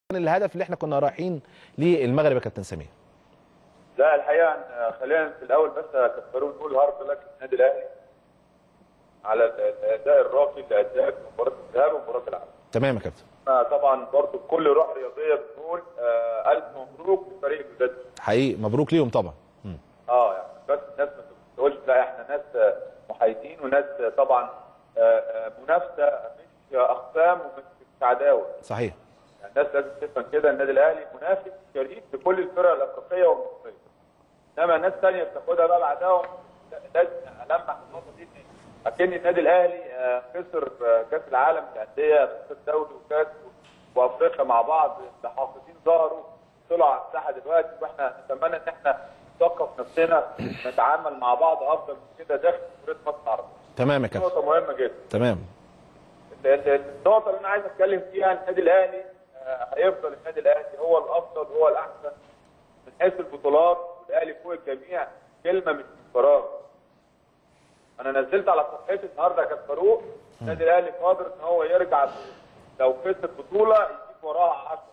الهدف اللي احنا كنا رايحين للمغرب يا كابتن سمير لا الحقيقه إن خلينا في الاول بس كفروا نقول هارد لك النادي الاهلي على الاداء الراقي اللي اداه في مباراه الذهاب ومباراه العوده. تمام يا كابتن طبعا برضو بكل روح رياضيه بنقول آه الف مبروك لفريق الجداد. حقيقي مبروك ليهم طبعا مم. اه يعني بس الناس ما تقولش لا احنا ناس محايدين وناس طبعا آه، آه، منافسه مش اقسام ومش عداوه. صحيح يعني الناس لازم تفهم كده النادي الاهلي منافس شريك لكل الفرق الافريقيه والمصريه. انما ناس ثانيه بتاخدها بقى العداوه لازم المح النقطه دي إن اكن النادي الاهلي آه، خسر آه، كاس العالم للانديه خسر دوري وكاس وافريقيا مع بعض الحافظين ظهروا طلعوا على الساحه دلوقتي واحنا نتمنى ان احنا نثقف نفسنا نتعامل مع بعض افضل من كده داخل جمهوريه مصر العربيه. تمام يا كابتن نقطه مهمه جدا. تمام ال- ال- النقطة اللي أنا عايز أتكلم فيها النادي الأهلي آه، هيفضل النادي الأهلي هو الأفضل هو الأحسن من حيث البطولات والأهلي فوق الجميع كلمة مش من فراغ. أنا نزلت على صفحتي النهاردة يا كابتن فاروق النادي الأهلي قادر إن هو يرجع لو خسر بطولة يجيب وراها 10.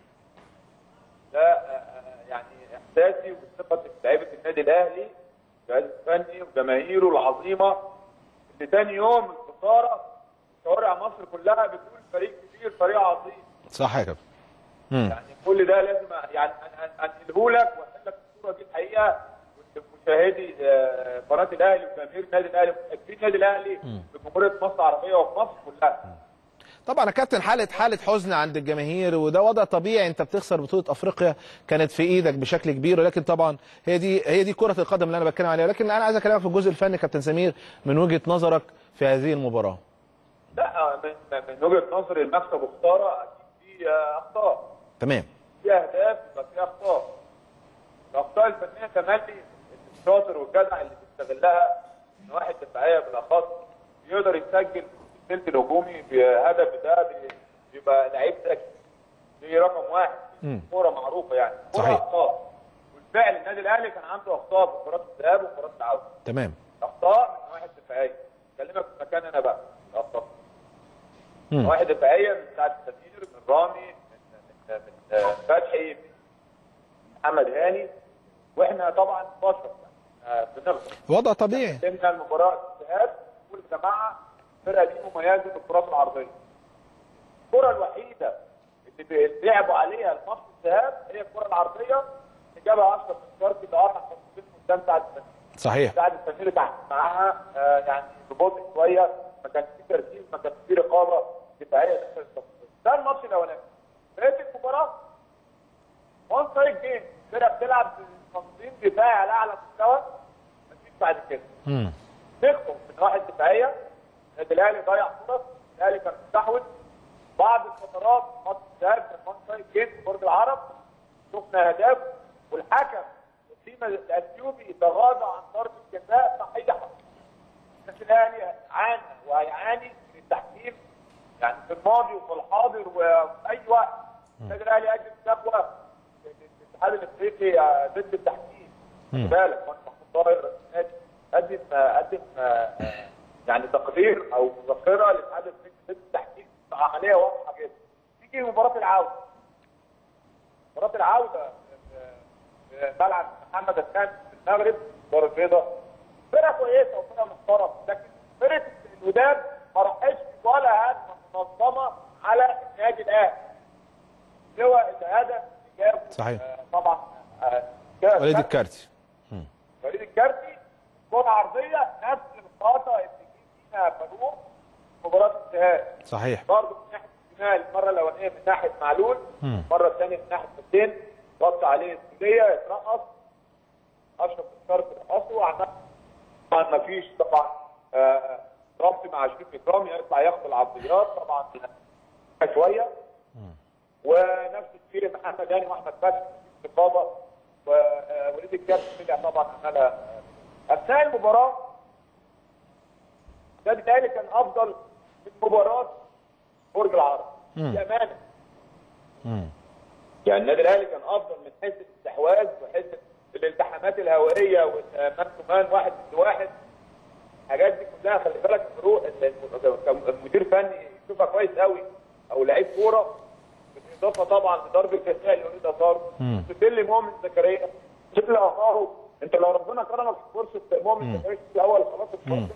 ده آه، آه، يعني إحساسي وثقة لعيبة النادي الأهلي الجهاز الفني وجماهيره العظيمة اللي تاني يوم الخسارة شوارع مصر كلها بتقول فريق كبير فريق عظيم صح يا كابتن مم. يعني كل ده لازم يعني انقله لك واحل لك الصوره دي الحقيقه مشاهدي آه، قناه الاهلي وجماهير النادي الاهلي ومحبين النادي الاهلي في جمهوريه مصر العربيه وفي مصر كلها طبعا يا كابتن حاله حاله حزن عند الجماهير وده وضع طبيعي انت بتخسر بطوله افريقيا كانت في ايدك بشكل كبير ولكن طبعا هي دي هي دي كره القدم اللي انا بتكلم عليها لكن انا عايز اكلمك في الجزء الفني كابتن سمير من وجهه نظرك في هذه المباراه لا من من وجهه نظري المكسب وخساره اكيد في آه، اخطاء تمام في اهداف يبقى في اخطاء الاخطاء الفنيه تملي الشاطر والجدع اللي بيستغلها من واحد دفاعيه بالاخص بيقدر يسجل في الثلث الهجومي بهدف ده بي- بيبقى لعيب ذكي دي رقم واحد مم. كوره معروفه يعني كوره صحيح. اخطاء بالفعل النادي الاهلي كان عنده اخطاء في مباراه الذهاب ومباراه العوده تمام اخطاء من واحد دفاعيه اكلمك في مكان انا بقى الاخطاء مم. واحد دفاعيا من سعد سمير من رامي من من, من آه، فتحي من محمد هاني واحنا طبعا بشر آه، بنغلط وضع طبيعي قدمنا المباراه الذهاب كل جماعه الفرقه دي مميزه بالكرات العرضيه الكره الوحيده اللي بيلعبوا عليها الماتش الذهاب هي الكره العرضيه اللي جابها اشرف بن شرقي اللي قطع خطوتين قدام سعد سمير صحيح سعد السمير تحت معاها آه، يعني ببطء شويه ما كانش في تركيز ما كانش في رقابه دفاعيه داخل التصوير ده الماتش الاولاني بقيه المباراه وان سايد جيم فرقه بتلعب بتنظيم دفاعي على اعلى مستوى مفيش بعد كده مم. تخطف من واحد دفاعيه النادي الاهلي ضيع فرص الاهلي كان مستحوذ بعض الفترات ماتش الذهاب كان وان سايد جيم في برج العرب شفنا اهداف والحكم سيما الاثيوبي تغاضى عن ضربه جزاء صحيحه النادي الاهلي عانى وهيعاني من التحكيم يعني في الماضي وفي الحاضر وفي اي وقت النادي الاهلي قدم شكوى للاتحاد الافريقي آه، ضد التحكيم خلي بالك وانا محمود طاهر رئيس النادي قدم آه، قدم آه، آه، يعني تقرير او مذكره للاتحاد الافريقي ضد التحكيم عمليه واضحه جدا تيجي مباراه العوده مباراه العوده آه، آه، ملعب محمد الخان في المغرب دار البيضاء فرقه كويسه وفرقه محترمه لكن فرقه الوداد ما راحتش ولا هجمه منظمه على النادي الاهلي سوى الهدف اللي جابه صحيح. آه، طبعا آه، جاب وليد كارت- الكارتي وليد الكارتي كره عرضيه نفس الخطا اللي جه فينا فاروق في مباراه الذهاب صحيح برضه من ناحيه الشمال المره الاولانيه من ناحيه معلول مم. المره الثانيه من ناحيه حسين ضغط عليه السوليه يترقص اشرف الشرط رقصه وعمل طبعا ما فيش طبعا آه، ربط مع شريف اكرامي يطلع ياخد العرضيات طبعا شويه ونفس الشيء محمد هاني واحمد فتحي في رقابه ووليد الكابتن طلع طبعا عملها اثناء المباراه النادي الاهلي كان افضل من مباراه برج العرب بامانه مم. يعني النادي الاهلي كان افضل من حيث الاستحواذ وحيث الالتحامات الهوائيه والمان تو مان واحد ضد واحد الحاجات دي كلها خلي بالك فاروق ال- ال- المدير فني يشوفها كويس قوي او لعيب كوره اضافه طبعا لضرب الجزاء لوليد ازارو تدل مؤمن زكريا تدل ازارو انت لو ربنا كرمك في فرصه مؤمن زكريا في الاول خلاص الفرصه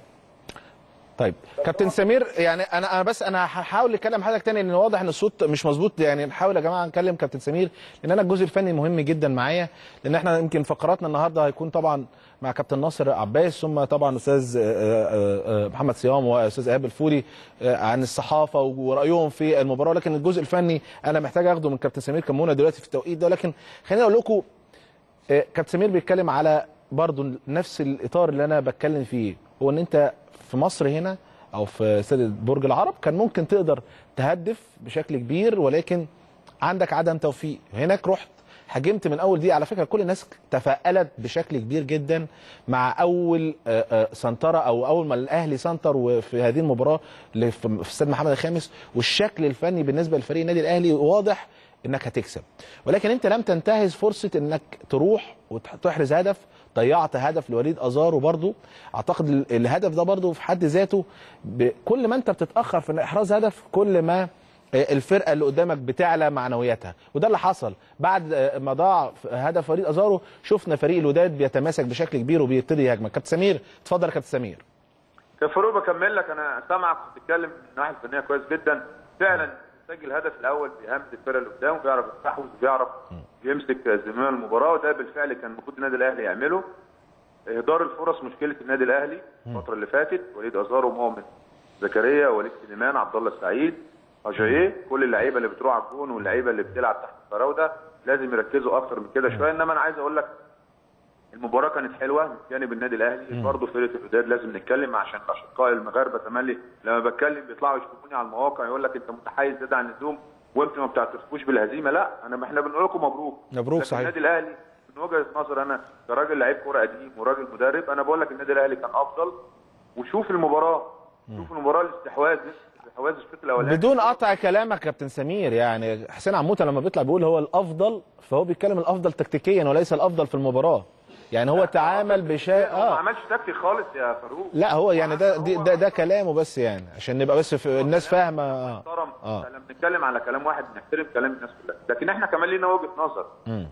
طيب كابتن سمير يعني انا انا بس انا هحاول اتكلم حضرتك تاني لان واضح ان الصوت مش مظبوط يعني نحاول يا جماعه نكلم كابتن سمير لان انا الجزء الفني مهم جدا معايا لان احنا يمكن فقراتنا النهارده هيكون طبعا مع كابتن ناصر عباس ثم طبعا استاذ آه، آه، آه، محمد صيام واستاذ ايهاب الفولي آه، عن الصحافه ورايهم في المباراه لكن الجزء الفني انا محتاج اخده من كابتن سمير كمونه دلوقتي في التوقيت ده لكن خليني اقول لكم آه، كابتن سمير بيتكلم على برضو نفس الاطار اللي انا بتكلم فيه هو ان انت في مصر هنا او في استاد برج العرب كان ممكن تقدر تهدف بشكل كبير ولكن عندك عدم توفيق هناك رحت هاجمت من اول دي على فكره كل الناس تفائلت بشكل كبير جدا مع اول آه، آه، سنتره او اول ما الاهلي سنتر في هذه المباراه اللي في في استاد محمد الخامس والشكل الفني بالنسبه لفريق النادي الاهلي واضح انك هتكسب ولكن انت لم تنتهز فرصه انك تروح وتحرز هدف ضيعت هدف لوليد ازارو برضو اعتقد ال- الهدف ده برضو في حد ذاته ب- كل ما انت بتتاخر في احراز هدف كل ما آه، الفرقه اللي قدامك بتعلى معنوياتها وده اللي حصل بعد آه، ما ضاع هدف وليد ازارو شفنا فريق الوداد بيتماسك بشكل كبير وبيبتدي يهاجمك كابتن سمير اتفضل يا كابتن سمير كفاروق بكمل لك انا سامعك بتتكلم من الناحيه الفنيه كويس جدا فعلا سجل الهدف الاول بيهمد الفرقه اللي قدامه بيعرف يستحوذ بيعرف يمسك زمام المباراه وده بالفعل كان المفروض النادي الاهلي يعمله اهدار الفرص مشكله النادي الاهلي الفتره اللي فاتت وليد ازارو مؤمن زكريا وليد سليمان عبد الله السعيد اجاييه كل اللعيبه اللي بتروح على الجون واللعيبه اللي بتلعب تحت الفراوده لازم يركزوا اكتر من كده شويه انما انا عايز اقول لك المباراه كانت حلوه من جانب النادي الاهلي برضه فرقه الوداد لازم نتكلم عشان الاشقاء المغاربه تملي لما بتكلم بيطلعوا يشوفوني على المواقع يقول لك انت متحيز زياده عن اللزوم وانت ما بتعترفوش بالهزيمه لا انا احنا بنقول لكم مبروك مبروك لكن صحيح. النادي الاهلي من وجهه نظر انا كراجل لعيب كوره قديم وراجل مدرب انا بقول لك النادي الاهلي كان افضل وشوف المباراه شوف المباراه الاستحواذ الاستحواذ الشوط الاولاني بدون قطع كلامك يا كابتن سمير يعني حسين عموته لما بيطلع بيقول هو الافضل فهو بيتكلم الافضل تكتيكيا وليس الافضل في المباراه يعني هو تعامل بشيء هو ما اه عملش تكتيك خالص يا فاروق لا هو يعني ده هو- دي- ده, ده كلامه بس يعني عشان نبقى بس في الناس فاهمه اه محترم آه. لما بنتكلم على كلام واحد بنحترم كلام الناس كلها لكن احنا كمان لينا وجهه نظر مم.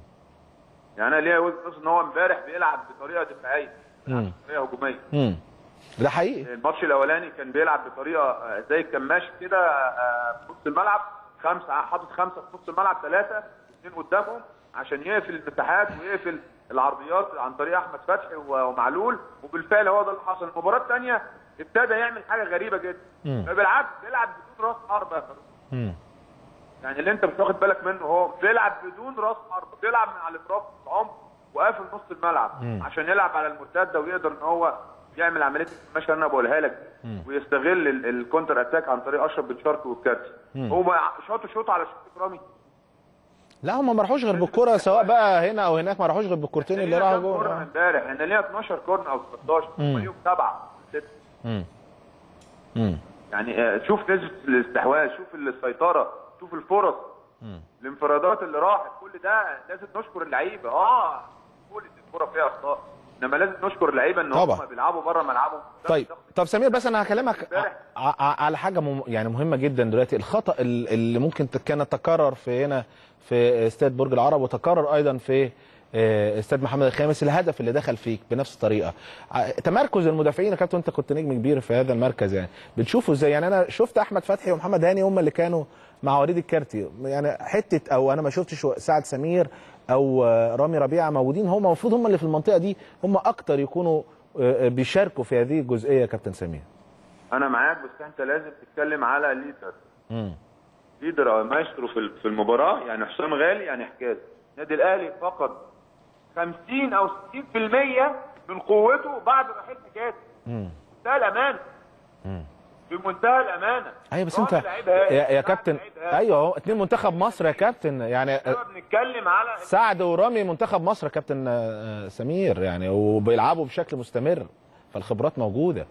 يعني انا ليا وجهه نظر ان هو امبارح بيلعب بطريقه دفاعيه مم. بطريقه هجوميه مم. ده حقيقي الماتش الاولاني كان بيلعب بطريقه آه، زي الكماش كده آه، في نص الملعب خمسه حاطط خمسه في نص الملعب ثلاثه اثنين قدامهم عشان يقفل المساحات ويقفل العرضيات عن طريق احمد فتحي و- ومعلول وبالفعل هو ده اللي حصل المباراه الثانيه ابتدى يعمل حاجه غريبه جدا مم. بالعكس بيلعب بدون راس حربه يا فاروق مم. يعني اللي انت مش واخد بالك منه هو بيلعب بدون راس حربه بيلعب من على الاطراف في العمق وقافل نص الملعب مم. عشان يلعب على المرتده ويقدر ان هو يعمل عمليه الكماشة اللي انا بقولها لك دي. ويستغل ال- الكونتر اتاك عن طريق اشرف بن شرقي والكابتن هو شاطوا شوط على شوط اكرامي لا هم ما راحوش غير بالكره سواء بقى هنا او هناك ما راحوش غير بالكورتين اللي راحوا كورن جوه امبارح احنا لينا 12 كورن او 13 هم ليهم سبعه ستة. مم. مم. يعني آه، شوف نسبه الاستحواذ شوف السيطره شوف الفرص الانفرادات اللي راحت كل ده لازم نشكر اللعيبه اه كل الكوره فيها اخطاء انما لازم نشكر اللعيبه ان طبعا. هم بيلعبوا بره ملعبهم طيب طب سمير بس انا هكلمك امبارح. ع- ع- على حاجه مم يعني مهمه جدا دلوقتي الخطا ال- اللي ممكن ت- كان تكرر في هنا في استاد برج العرب وتكرر ايضا في آه، استاد محمد الخامس الهدف اللي دخل فيك بنفس الطريقه ع- تمركز المدافعين يا كابتن انت كنت نجم كبير في هذا المركز يعني بتشوفه ازاي يعني انا شفت احمد فتحي ومحمد هاني هم اللي كانوا مع وليد الكارتي يعني حته او انا ما شفتش سعد سمير او آه، رامي ربيعه موجودين هم المفروض هم اللي في المنطقه دي هم اكتر يكونوا آه، آه، بيشاركوا في هذه الجزئيه يا كابتن سمير انا معاك بس انت لازم تتكلم على ليدر مم. ليدر او مايسترو في في المباراه يعني حسام غالي يعني حكايه النادي الاهلي فقد 50 او 60% من قوته بعد رحيل حكايه مم. منتهى الامانه مم. بمنتهى الامانه ايوه بس رامي انت لعيب هايل، يا, يا سعد كابتن لعيب هايل. ايوه اهو اتنين منتخب مصر يا كابتن يعني إنما بنتكلم على سعد ورامي منتخب مصر يا كابتن آه، سمير يعني وبيلعبوا بشكل مستمر فالخبرات موجوده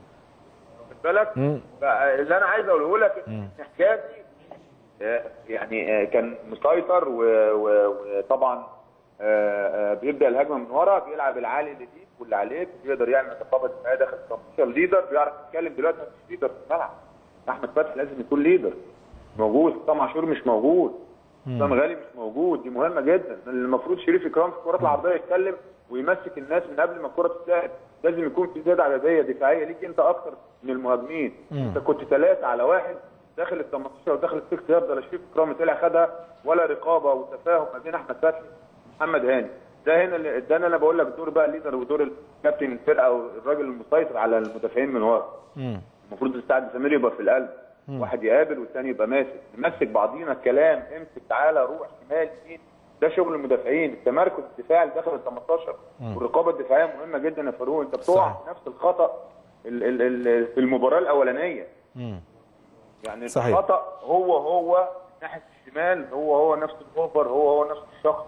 واخد بالك مم. اللي انا عايز اقوله لك ان الحكايه دي آه، يعني آه، كان مسيطر و- و- وطبعا آه، آه، بيبدا الهجمه من ورا بيلعب العالي اللي ليك واللي عليك بيقدر يعمل رقابه دفاعيه داخل ال 18 ليدر بيعرف يتكلم دلوقتي مفيش ليدر في الملعب احمد فتحي لازم يكون ليدر موجود حسام عاشور مش موجود حسام غالي مش موجود دي مهمه جدا المفروض شريف اكرام في الكرات العرضيه يتكلم ويمسك الناس من قبل ما الكره تتلعب لازم يكون في زياده عدديه دفاعيه ليك انت اكتر من المهاجمين انت كنت ثلاثه على واحد داخل ال 18 وداخل السكس يارد لا شريف اكرام طلع خدها ولا رقابه وتفاهم ما بين احمد فتحي ومحمد هاني ده هنا اللي ده اللي انا بقول لك دور بقى الليدر ودور الكابتن الفرقه والراجل المسيطر على المدافعين من ورا مم. المفروض السعد سمير يبقى في القلب واحد يقابل والثاني يبقى ماسك نمسك بعضينا الكلام امسك تعالى روح شمال يمين ده شغل المدافعين التمركز الدفاعي اللي داخل ال 18 والرقابه الدفاعيه مهمه جدا يا فاروق انت بتقع صحيح. في نفس الخطا ال ال ال في المباراه الاولانيه مم. يعني صحيح. الخطا هو هو ناحيه الشمال هو هو نفس الاوفر هو هو نفس الشخص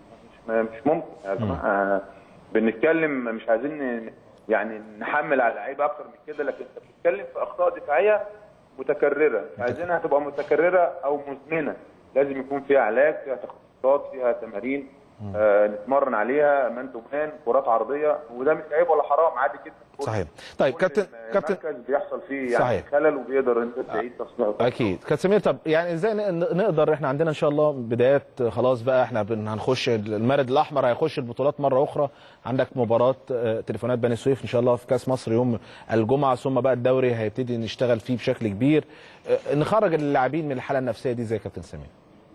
مش مش ممكن يا جماعه بنتكلم مش عايزين ن- يعني نحمل على اللعيبه اكتر من كده لكن انت بتتكلم في اخطاء دفاعيه متكرره مش عايزينها تبقى متكرره او مزمنه لازم يكون فيها علاج فيها تخصصات فيها تمارين آه نتمرن عليها مان تو مان كرات عرضيه وده مش عيب ولا حرام عادي جدا كل- صحيح طيب كل كابتن كابتن مركز بيحصل فيه يعني صحيح. خلل وبيقدر انت تعيد تصنيعه اكيد كابتن سمير طب يعني ازاي ن- نقدر احنا عندنا ان شاء الله بدايات خلاص بقى احنا بن- هنخش المارد الاحمر هيخش البطولات مره اخرى عندك مباراه آه، تليفونات بني سويف ان شاء الله في كاس مصر يوم الجمعه ثم بقى الدوري هيبتدي نشتغل فيه بشكل كبير آه، نخرج اللاعبين من الحاله النفسيه دي زي كابتن سمير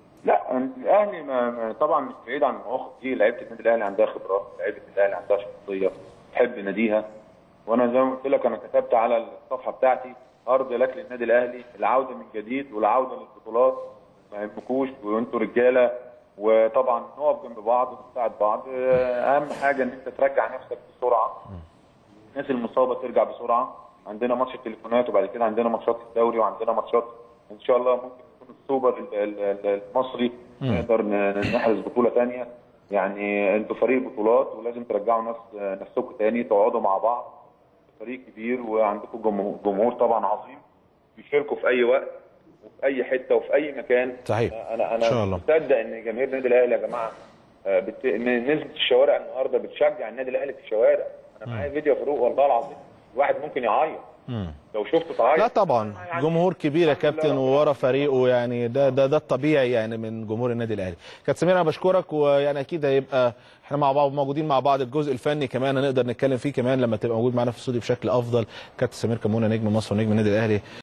لا الاهلي ما ما- طبعا مش بعيد عن المواقف دي لعيبه النادي الاهلي عندها خبرات لعيبه الاهلي عندها شخصيه تحب ناديها وانا زي ما قلت لك انا كتبت على الصفحه بتاعتي ارض لك للنادي الاهلي العوده من جديد والعوده للبطولات ما يهمكوش وانتوا رجاله وطبعا نقف جنب بعض ونساعد بعض اهم حاجه ان انت ترجع نفسك بسرعه الناس المصابه ترجع بسرعه عندنا ماتش التليفونات وبعد كده عندنا ماتشات الدوري وعندنا ماتشات ان شاء الله ممكن يكون السوبر ال- ال- ال- المصري نقدر ن- نحرز بطوله ثانيه يعني انتوا فريق بطولات ولازم ترجعوا نفس نفسكم تاني تقعدوا مع بعض فريق كبير وعندكم جمهور, جمهور طبعا عظيم بيشاركوا في اي وقت وفي اي حته وفي اي مكان صحيح. انا إن شاء انا الله. مصدق ان جماهير النادي الاهلي يا جماعه آه، بت... ن- نزلت الشوارع النهارده بتشجع النادي الاهلي في الشوارع انا معايا فيديو يا فاروق والله العظيم الواحد ممكن يعيط مم. لو شفته تعيط لا طبعا يعني جمهور كبير يا الحمد لله كابتن رب وورا فريقه يعني ده ده ده الطبيعي يعني من جمهور النادي الاهلي كابتن سمير انا بشكرك ويعني اكيد هيبقى احنا مع بعض موجودين مع بعض الجزء الفني كمان هنقدر نتكلم فيه كمان لما تبقى موجود معانا في الاستوديو بشكل افضل كابتن سمير كمونه نجم مصر ونجم النادي الاهلي